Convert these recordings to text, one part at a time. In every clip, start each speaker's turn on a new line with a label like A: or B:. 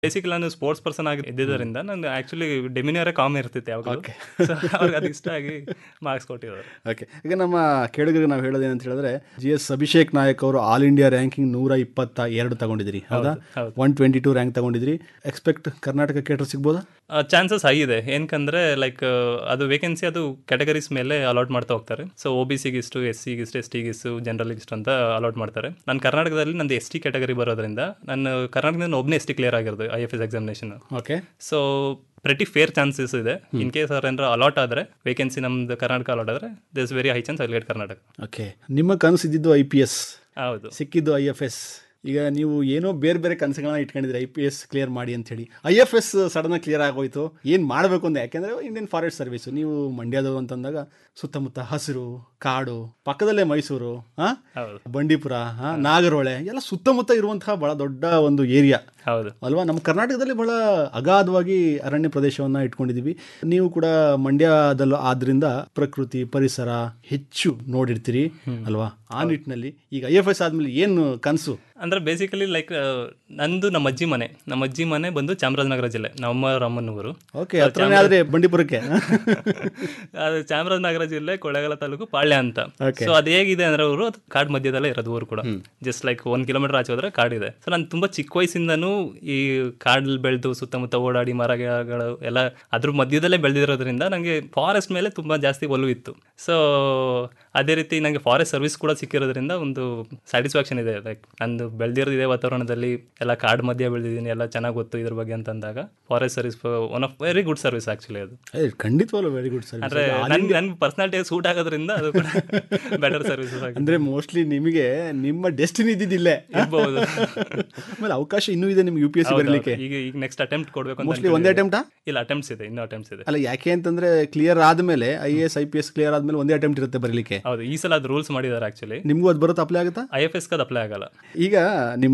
A: Basically ನಾನು sports person ಆಗಿ ಇದ್ದಿದ್ದರಿಂದ ನಾನು ಆಕ್ಚುಲಿ ಡೆಮಿನಿಯರೇ ಕಾಮ್ ಇರ್ತಿತ್ತು ಯಾವಾಗ ಸೊ ಅವ್ರಿಗೆ ಅದು ಇಷ್ಟ ಆಗಿ ಮಾರ್ಕ್ಸ್ ಕೊಟ್ಟಿದ್ದಾರೆ
B: ಓಕೆ ಈಗ ನಮ್ಮ ಕೇಳುಗರಿಗೆ ನಾವು ಹೇಳೋದೇನಂತ ಹೇಳಿದ್ರೆ ಜಿ ಎಸ್ ಅಭಿಷೇಕ್ ನಾಯಕ್ ಅವರು ಆಲ್ ಇಂಡಿಯಾ ರ್ಯಾಂಕಿಂಗ್ ನೂರ ಇಪ್ಪತ್ತ ಎರಡು ತಗೊಂಡಿದ್ರಿ ಹೌದಾ
A: ಹೌದು.
B: ಒನ್ ಟ್ವೆಂಟಿ ಟೂ ರ್ಯಾಂಕ್ ತಗೊಂಡಿದ್ರಿ ಎಕ್ಸ್ಪೆಕ್ಟ್ ಕರ್ನಾಟಕ ಕೇಟರ್ ಸಿಗ್ಬೋದಾ
A: ಚಾನ್ಸಸ್ ಹೈ ಇದೆ ಏನಕಂದ್ರೆ ಲೈಕ್ ಅದು ವೇಕೆನ್ಸಿ ಅದು ಕ್ಯಾಟಗರೀಸ್ ಮೇಲೆ ಅಲಾಟ್ ಮಾಡ್ತಾ ಹೋಗ್ತಾರೆ ಸೊ ಒ ಬಿ ಸಿಗಿಷ್ಟು ಎಸ್ ಸಿಗಿಷ್ಟು ಎಸ್ ಟಿಗಿಷ್ಟು ಜನರಲ್ಗಿಷ್ಟು ಅಂತ ಅಲಾಟ್ ಮಾಡ್ತಾರೆ ನಾನು ಕರ್ನಾಟಕದಲ್ಲಿ ನಂದು ಎಸ್ ಟಿ ಕ್ಯಾಟಗರಿ ಬರೋದ್ರಿಂದ ನಾನು ಕರ್ನಾಟಕದಿಂದ ಒಬ್ಬನೇ ಎಸ್ ಟಿ ಕ್ಲಿಯರ್ ಆಗಿರೋದು I F S examination
B: okay
A: so pretty fair chances ಇದೆ ಇನ್ ಕೇಸ್ ಅವ್ರ ಏನಾರ ಅಲಾಟ್ ಆದರೆ ವೇಕೆನ್ಸಿ ನಮ್ದು ಕರ್ನಾಟಕ ಅಲಾಟ್ ಆದರೆ this very high chance I get Karnataka
B: okay ನಿಮ್ಮ ಕನಸಿದ್ದು ಐ ಪಿ ಎಸ್
A: ಹೌದು
B: ಸಿಕ್ಕಿದ್ದು ಐ ಎಫ್ ಎಸ್ ಈಗ ನೀವು ಏನೋ ಬೇರೆ ಬೇರೆ ಕನಸುಗಳನ್ನ ಇಟ್ಕೊಂಡಿದ್ರಿ ಐ ಪಿ ಎಸ್ ಕ್ಲಿಯರ್ ಮಾಡಿ ಅಂತ ಹೇಳಿ I F S sudden clear ಆಗೋಯ್ತು ಏನು ಮಾಡಬೇಕು ಅಂತ ಯಾಕೆಂದ್ರೆ ಇಂಡಿಯನ್ ಫಾರೆಸ್ಟ್ ಸರ್ವಿಸ್ ನೀವು ಮಂಡ್ಯದವರು ಅಂತಂದಾಗ ಸುತ್ತಮುತ್ತ ಹಸಿರು ಕಾಡು ಪಕ್ಕದಲ್ಲೇ ಮೈಸೂರು ಆ?
A: ಹೌದು
B: ಬಂಡೀಪುರ ಆ, ನಾಗರಹೊಳೆ ಎಲ್ಲ ಸುತ್ತಮುತ್ತ ಇರುವಂತಹ ಬಹಳ ದೊಡ್ಡ ಒಂದು ಏರಿಯಾ
A: ಹೌದು
B: ಅಲ್ವಾ ನಮ್ಮ ಕರ್ನಾಟಕದಲ್ಲಿ ಬಹಳ ಅಗಾಧವಾಗಿ ಅರಣ್ಯ ಪ್ರದೇಶವನ್ನ ಇಟ್ಕೊಂಡಿದೀವಿ ನೀವು ಕೂಡ ಮಂಡ್ಯದಲ್ಲೂ ಆದ್ರಿಂದ ಪ್ರಕೃತಿ ಪರಿಸರ ಹೆಚ್ಚು ನೋಡಿರ್ತೀರಿ ಅಲ್ವಾ ಆ ನಿಟ್ಟಿನಲ್ಲಿ ಈಗ ಐ ಎಫ್ ಎಸ್ ಆದ್ಮೇಲೆ ಏನು ಕನಸು
A: ಅಂದ್ರೆ ಬೇಸಿಕಲಿ ಲೈಕ್ ನಂದು ನಮ್ಮ ಅಜ್ಜಿ ಮನೆ ನಮ್ಮ ಅಜ್ಜಿ ಮನೆ ಬಂದು ಚಾಮರಾಜನಗರ ಜಿಲ್ಲೆ ನಮ್ಮ ಅಮ್ಮನವರು
B: ಓಕೆ ಹತ್ರನೇ ಆದ್ರೆ ಬಂಡೀಪುರಕ್ಕೆ
A: ಅದು ಚಾಮರಾಜನಗರ ಜಿಲ್ಲೆ ಕೊಳ್ಳೇಗಾಲ ತಾಲೂಕು ಪಾಳ್ಯ ಅಂತ
B: Okay.
A: ಸೊ ಅದು ಹೇಗಿದೆ ಅಂದ್ರೆ ಅವರು ಕಾಡ್ ಮಧ್ಯದಲ್ಲೇ ಇರೋದು ಊರು ಕೂಡ ಜಸ್ಟ್ ಲೈಕ್ ಒಂದ್ ಕಿಲೋಮೀಟರ್ ಆಚೆ ಹೋದ್ರೆ ಕಾಡಿದೆ ಸೊ ನಾನು ತುಂಬಾ ಚಿಕ್ಕ ವಯಸ್ಸಿಂದನೂ ಈ ಕಾಡಲ್ಲಿ ಬೆಳೆದು ಸುತ್ತಮುತ್ತ ಓಡಾಡಿ ಮರ ಗಿಡಗಳು ಎಲ್ಲ ಅದ್ರ ಮಧ್ಯದಲ್ಲೇ ಬೆಳೆದಿರೋದ್ರಿಂದ ನನಗೆ ಫಾರೆಸ್ಟ್ ಮೇಲೆ ತುಂಬಾ ಜಾಸ್ತಿ ಒಲವು ಇತ್ತು ಸೊ ಅದೇ ರೀತಿ ನನಗೆ ಫಾರೆಸ್ಟ್ ಸರ್ವಿಸ್ ಕೂಡ ಸಿಕ್ಕಿರೋದ್ರಿಂದ ಒಂದು ಸ್ಯಾಟಿಸ್ಫ್ಯಾಕ್ಷನ್ ಇದೆ ಲೈಕ್ ನಂದು ಬೆಳೆದಿರೋದು ಇದೇ ವಾತಾವರಣದಲ್ಲಿ ಎಲ್ಲ ಕಾಡು ಮಧ್ಯೆ ಬೆಳೆದಿದ್ದೀನಿ ಎಲ್ಲ ಚೆನ್ನಾಗಿ ಗೊತ್ತು ಇದ್ರ ಬಗ್ಗೆ ಅಂತಂದಾಗ forest service one of very good service actually ಅದು
B: ಏ, ಖಂಡಿತವಾಗ್ಲೂ ವೆರಿ ಗುಡ್ ಸರ್
A: ಅಂದ್ರೆ ನನ್ ನನ್ ಪರ್ಸನಾಲಿಟಿ ಸೂಟ್ ಆಗೋದ್ರಿಂದ ಅದು ಕೂಡ ಬೆಟರ್ ಸರ್ವಿಸಸ್ ಆಗಿ
B: ಅಂದ್ರೆ ಮೋಸ್ಟ್ಲಿ ನಿಮಗೆ ನಿಮ್ಮ ಡೆಸ್ಟಿನಿ ಇದ್ದಿದ್ದಿಲ್ಲೇ
A: ಇರ್ಬೋದು
B: ಆಮೇಲೆ ಅವಕಾಶ ಇನ್ನೂ ಇದೆ ನಿಮ್ಗೆ ಯು ಪಿ ಎಸ್ ಸಿ ಬರಲಿಕ್ಕೆ
A: ಈಗ ಈಗ ನೆಕ್ಸ್ಟ್ ಅಟೆಂಪ್ಟ್ ಕೊಡ್ಬೇಕು ಅಂತ
B: ಮೋಸ್ಟ್ಲಿ ಒಂದೇ ಅಟೆಂಪ್ಟಾ
A: ಇಲ್ಲ ಅಟೆಂಪ್ಟ್ಸ್ ಇದೆ ಇನ್ನೂ ಅಟೆಂಪ್ಟ್ಸ್ ಇದೆ
B: ಅಲ್ಲ ಯಾಕೆ ಅಂತಂದ್ರೆ ಕ್ಲಿಯರ್ ಆದ್ಮೇಲೆ I A S I P S clear ಆದ್ಮೇಲೆ ಒಂದೇ ಅಟೆಂಪ್ಟ್ ಇರುತ್ತೆ ಬರಲಿಕ್ಕೆ
A: ಹೌದು ಈ ಸಲ ಅದು ರೂಲ್ಸ್ ಮಾಡಿದ್ದಾರೆ ಆಕ್ಚುಲಿ
B: ನಿಮಗೂ ಅದು ಬರುತ್ತೆ ಅಪ್ಲೈ ಆಗುತ್ತಾ
A: ಐ ಎಫ್ ಎಸ್ ಅದು ಅಪ್ಲೈ ಆಗಲ್ಲ
B: ಈಗ ನಿಮ್ಮ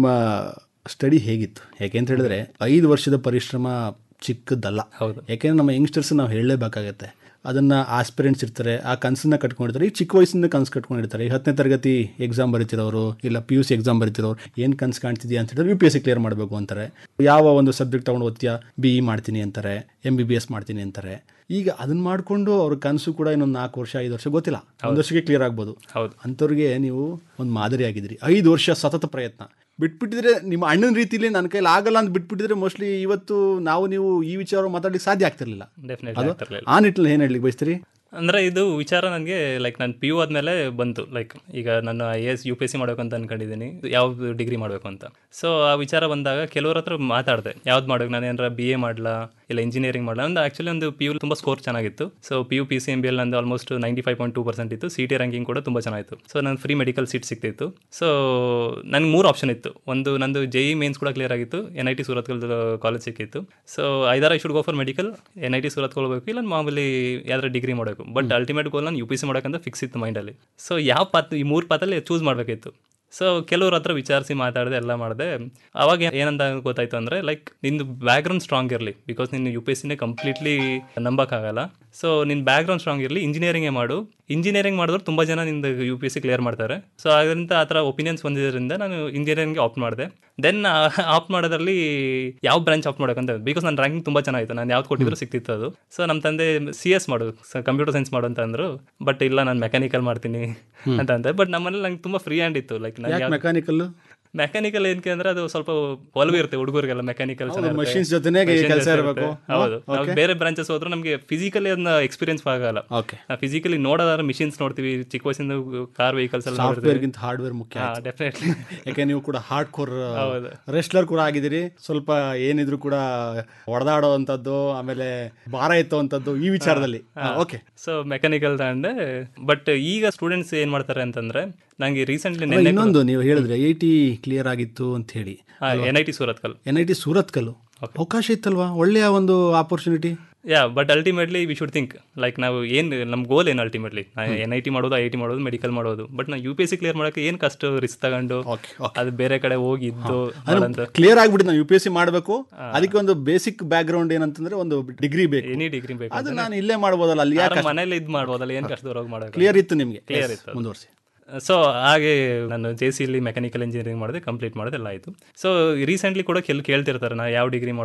B: ಸ್ಟಡಿ ಹೇಗಿತ್ತು ಯಾಕೆ ಅಂತ ಹೇಳಿದ್ರೆ ಐದು ವರ್ಷದ ಪರಿಶ್ರಮ ಚಿಕ್ಕದಲ್ಲ
A: ಹೌದು
B: ಯಾಕೆಂದ್ರೆ ನಮ್ಮ ಯಂಗ್ಸ್ಟರ್ಸ್ ನಾವು ಹೇಳಲೇಬೇಕಾಗತ್ತೆ ಅದನ್ನ ಆಸ್ಪಿರೆಂಟ್ಸ್ ಇರ್ತಾರೆ ಆ ಕನಸನ್ನ ಕಟ್ಕೊಂಡಿರ್ತಾರೆ ಈ ಚಿಕ್ಕ ವಯಸ್ಸಿಂದ ಕನಸು ಕಟ್ಕೊಂಡಿರ್ತಾರೆ ಈ ಹತ್ತನೇ ತರಗತಿ ಎಕ್ಸಾಮ್ ಬರೀತಿರೋರು ಇಲ್ಲ ಪಿ ಯು ಸಿ ಎಕ್ಸಾಮ್ ಬರೀತಿರೋರು ಏನು ಕನಸು ಕಾಣ್ತಿದ್ಯಾ ಅಂತ ಹೇಳಿದ್ರೆ U P S C clear ಮಾಡಬೇಕು ಅಂತಾರೆ ಯಾವ ಒಂದು ಸಬ್ಜೆಕ್ಟ್ ತೊಗೊಂಡು ಓದ್ತೀಯಾ ಬಿ ಇ ಮಾಡ್ತೀನಿ ಅಂತಾರೆ ಎಮ್ ಬಿ ಬಿ ಎಸ್ ಮಾಡ್ತೀನಿ ಅಂತಾರೆ ಈಗ ಅದನ್ನ ಮಾಡಿಕೊಂಡು ಅವ್ರ ಕನಸು ಕೂಡ ಇನ್ನೊಂದು ನಾಲ್ಕು ವರ್ಷ ಐದು ವರ್ಷ ಗೊತ್ತಿಲ್ಲ ಒಂದು ವರ್ಷಕ್ಕೆ ಕ್ಲಿಯರ್ ಆಗ್ಬೋದು
A: ಹೌದು
B: ಅಂಥವ್ರಿಗೆ ನೀವು ಒಂದು ಮಾದರಿ ಆಗಿದ್ದೀರಿ ಐದು ವರ್ಷ ಸತತ ಪ್ರಯತ್ನ ಬಿಟ್ಬಿಟ್ಟಿದ್ರೆ ನಿಮ್ಮ ಅಣ್ಣನ ರೀತಿಲಿ ನನ್ನ ಕೈಲಿ ಆಗಲ್ಲ ಅಂತ ಬಿಟ್ಬಿಟ್ಟಿದ್ರೆ ಮೋಸ್ಟ್ಲಿ ಇವತ್ತು ನಾವು ನೀವು ಈ ವಿಚಾರ ಮಾತಾಡ್ಲಿಕ್ಕೆ ಸಾಧ್ಯ ಆಗ್ತಿರ್ಲಿಲ್ಲ
A: ಡೆಫಿನೆಟ್ಲಿ ಆಗ್ತಿರ್ಲಿಲ್ಲ
B: ಆ ನಿಟ್ಟಿನಲ್ಲಿ ಏನು ಹೇಳಲಿಕ್ಕೆ ಬಯಸ್ತೀರಿ
A: ಅಂದ್ರೆ ಇದು ವಿಚಾರ ನನಗೆ ಲೈಕ್ ನಾನು ಪಿ ಯು ಆದ್ಮೇಲೆ ಬಂತು ಲೈಕ್ ಈಗ ನಾನು I S U P S C ಮಾಡಬೇಕು ಅಂತ ಅನ್ಕೊಂಡಿದ್ದೀನಿ ಯಾವ ಡಿಗ್ರಿ ಮಾಡಬೇಕು ಅಂತ ಸೊ ಆ ವಿಚಾರ ಬಂದಾಗ ಕೆಲವ್ರ ಹತ್ರ ಮಾತಾಡಿದೆ ಯಾವ್ದು ಮಾಡಬೇಕು ನಾನು ಏನಾರ ಬಿ ಎ ಮಾಡಲಾ ಇಲ್ಲ ಇಂಜಿನಿಯರಿಂಗ್ ಮಾಡಲ ಒಂದು ಆಕ್ಚುಲಿ ಒಂದು ಪಿ ಯು ತುಂಬ ಸ್ಕೋರ್ ಚೆನ್ನಾಗಿತ್ತು so P U P C M B ಎಲ್ ನಂದು almost ninety five point two percent ಇತ್ತು ಸಿ ಟಿ ರ್ಯಾಂಕಿಂಗ್ ಕೂಡ ತುಂಬ ಚೆನ್ನಾಗಿತ್ತು ಸೊ ನಾನು ಫ್ರೀ ಮೆಡಿಕಲ್ ಸೀಟ್ ಸಿಕ್ತಿತ್ತು ಸೊ ನನಗೆ ಮೂರು ಆಪ್ಷನ್ ಇತ್ತು ಒಂದು ನಂದು ಜೆ ಇ ಮೇನ್ಸ್ ಕೂಡ ಕ್ಲಿಯರ್ ಆಗಿತ್ತು N I T Surathkal college ಸಿಕ್ಕಿತ್ತು ಸೊ ಐದಾರ I should go for medical N I T Surath ಹೋಗಬೇಕು ಇಲ್ಲ ಮಾಮೂಲಿ ಯಾವ್ದಾರ ಡಿಗ್ರಿ ಮಾಡಬೇಕು ಬಟ್ ಅಲ್ಟಿಮೇಟ್ ಗೋಲ್ ನಾನು ಯು ಪಿ ಸಿ ಮಾಡೋಕ್ಕಂತ ಫಿಕ್ಸ್ ಇತ್ತು ಮೈಂಡಲ್ಲಿ ಸೊ ಯಾವ ಪಾತ್ ಈ ಮೂರು ಪಾತಲ್ಲಿ ಚೂಸ್ ಮಾಡಬೇಕಿತ್ತು ಸೊ ಕೆಲವ್ರ ಹತ್ರ ವಿಚಾರಿಸಿ ಮಾತಾಡಿದೆ ಎಲ್ಲ ಮಾಡಿದೆ ಅವಾಗ ಏನಂತ ಗೊತ್ತಾಯ್ತು ಅಂದರೆ ಲೈಕ್ ನಿಂದು ಬ್ಯಾಕ್ಗ್ರೌಂಡ್ ಸ್ಟ್ರಾಂಗ್ ಇರಲಿ ಬಿಕಾಸ್ ನೀನು ಯು ಪಿ ಎಸ್ ಸಿನೇ ಕಂಪ್ಲೀಟ್ಲಿ ನಂಬಕ್ಕಾಗಲ್ಲ ಸೊ ನಿನ್ನ ಬ್ಯಾಕ್ಗ್ರೌಂಡ್ ಸ್ಟ್ರಾಂಗ್ ಇರಲಿ ಇಂಜಿನಿಯರಿಂಗೇ ಮಾಡು ಇಂಜಿನಿಯರಿಂಗ್ ಮಾಡಿದ್ರು ತುಂಬ ಜನ ನಿಂದು U P S C clear ಮಾಡ್ತಾರೆ ಸೊ ಅದರಿಂದ ಆ ಥರ ಒಪಿನಿಯನ್ಸ್ ಬಂದಿದ್ದರಿಂದ ನಾನು ಇಂಜಿನಿಯರಿಂಗ್ಗೆ ಆಪ್ಟ್ ಮಾಡಿದೆ ದೆನ್ ಆಪ್ಟ್ ಮಾಡೋದ್ರಲ್ಲಿ ಯಾವ ಬ್ರಾಂಚ್ ಆಪ್ಟ್ ಮಾಡೋಕ್ಕಂತ ಬಿಕಾಸ್ ನನ್ನ ರ್ಯಾಂಕಿಂಗ್ ತುಂಬ ಚೆನ್ನಾಗಿತ್ತು ನಾನು ಯಾವ್ದು ಕೊಟ್ಟಿದ್ರು ಸಿಕ್ತಿತ್ತು ಅದು ಸೊ ನಮ್ಮ ತಂದೆ ಸಿ ಎಸ್ ಮಾಡು ಕಂಪ್ಯೂಟರ್ ಸೈನ್ಸ್ ಮಾಡು ಅಂತ ಅಂದರು ಬಟ್ ಇಲ್ಲ ನಾನು ಮೆಕ್ಯಾನಿಕಲ್ ಮಾಡ್ತೀನಿ ಅಂತ ಅಂದೆ ಬಟ್ ನಮ್ಮಲ್ಲಿ ನಂಗೆ ತುಂಬ ಫ್ರೀ ಹ್ಯಾಂಡ್ ಇತ್ತು ಲೈಕ್
B: ಯಾಕೆ ಮೆಕ್ಯಾನಿಕಲ್
A: ಮೆಕ್ಯಾನಿಕಲ್ ಏನಕ್ಕೆ ಅಂದ್ರೆ ಅದು ಸ್ವಲ್ಪ ಒಲವು ಇರುತ್ತೆ ಹುಡುಗರಿಗೆಲ್ಲ ಮೆಕ್ಯಾನಿಕಲ್
B: machines ಜೊತೆನೇ ಕೆಲ್ಸ ಇರ್ಬೇಕು.
A: ಹೌದು ನಾವು ಬೇರೆ ಬ್ರಾಂಚಸ್ ಹೋದ್ರೆ ನಮಗೆ ಫಿಸಿಕಲಿ ಅದನ್ನ ಎಕ್ಸ್ಪೀರಿಯನ್ಸ್ ಆಗಲ್ಲ
B: ಓಕೆ
A: ನಾವು ಫಿಸಿಕಲಿ ನೋಡೋದಾದ್ರೆ ಮಿಷಿನ್ಸ್ ನೋಡ್ತೀವಿ ಚಿಕ್ಕ ವಯಸ್ಸಿಂದ ಕಾರ್ ವೆಹಿಕಲ್ಸ್ ಎಲ್ಲ ನೋಡ್ತೀವಿ
B: ಸಾಫ್ಟ್ವೇರ್ಗಿಂತ ಹಾರ್ಡ್ವೇರ್ ಮುಖ್ಯ
A: ಹಾ ಡೆಫಿನೆಟ್ಲಿ
B: ಯಾಕೆ ನೀವು ಕೂಡ ಹಾರ್ಡ್ ಕೋರ್
A: ಹೌದು.
B: ರೆಸ್ಲರ್ ಕೂಡ ಆಗಿದ್ದೀರಿ ಸ್ವಲ್ಪ ಏನಿದ್ರು ಕೂಡ ಹೊಡೆದಾಡೋ ಅಂಥದ್ದು ಆಮೇಲೆ ಭಾರ ಎತ್ತುವಂಥದ್ದು ಈ ವಿಚಾರದಲ್ಲಿ ಓಕೆ
A: ಸೊ ಮೆಕ್ಯಾನಿಕಲ್ ತಗೊಂಡೆ ಬಟ್ ಈಗ ಸ್ಟೂಡೆಂಟ್ಸ್ ಏನ್ ಮಾಡ್ತಾರೆ ಅಂತಂದ್ರೆ ನಂಗೆ ರೀಸೆಂಟ್ಲಿ ನೆನ್ನೆ
B: ಇನ್ನೊಂದು ನೀವು ಹೇಳಿದ್ರೆ ಐ ಟಿ ಕ್ಲಿಯರ್ ಆಗಿತ್ತು ಅಂತ ಹೇಳಿ
A: N I T Surathkal
B: N I T Surathkal ಅವಕಾಶ ಇತ್ತಲ್ವಾ ಒಳ್ಳೆಯ ಒಂದು opportunity
A: yeah but ultimately we should think like ನಾವು ಏನು ನಮ್ಮ ಗೋಲ್ ಏನು ಅಲ್ಟಿಮೇಟ್ಲಿ ಎನ್ ಐ ಟಿ ಮಾಡೋದು ಐ ಟಿ ಮಾಡೋದು ಮೆಡಿಕಲ್ ಮಾಡೋದು ಬಟ್ ನಾವು U P S C clear ಮಾಡೋಕೆ ಏನು ಕಷ್ಟ ರಿಸ್ಕ್ ತಗೊಂಡು
B: ಓಕೆ
A: ಅದು ಬೇರೆ ಕಡೆ ಹೋಗಿ ಇದ್ದು ಮಾಡೋಂಥ
B: ಕ್ಲಿಯರ್ ಆಗ್ಬಿಟ್ಟು ನಾವು ಯು ಪಿ ಎಸ್ ಸಿ ಮಾಡಬೇಕು ಅದಕ್ಕೆ ಒಂದು ಬೇಸಿಕ್ ಬ್ಯಾಕ್ ಗ್ರೌಂಡ್ ಏನಂತಂದ್ರೆ ಒಂದು ಡಿಗ್ರಿ ಬೇಕು
A: ಎನಿ ಡಿಗ್ರಿ ಬೇಕು
B: ಅದು ನಾನು ಇಲ್ಲೇ ಮಾಡ್ಬೋದಲ್ಲ ಅಲ್ಲಿ ಯಾಕೆ
A: ಮನೇಲಿ ಇದು ಮಾಡ್ಬೋದಲ್ಲ ಏನು ಕಷ್ಟದವ್ರಾಗ ಮಾಡೋಕೆ
B: ಕ್ಲಿಯರ್ ಇತ್ತು ನಿಮಗೆ
A: Clear ಇತ್ತು ಅದು.
B: ಮುಂದುವರಿಸಿ
A: ಸೊ ಹಾಗೆ ನಾನು ಜೆ ಸಿ ಇಲ್ಲಿ ಮೆಕ್ಯಾನಿಕಲ್ ಇಂಜಿನಿಯರಿಂಗ್ ಮಾಡಿದೆ ಕಂಪ್ಲೀಟ್ ಮಾಡಿದೆ ಎಲ್ಲ ಆಯಿತು ಸೊ ರೀಸೆಂಟ್ಲಿ ಕೂಡ ಕೆಲ್ ಕೇಳ್ತಿರ್ತಾರೆ ನಾ ಯಾವ ಡಿಗ್ರಿ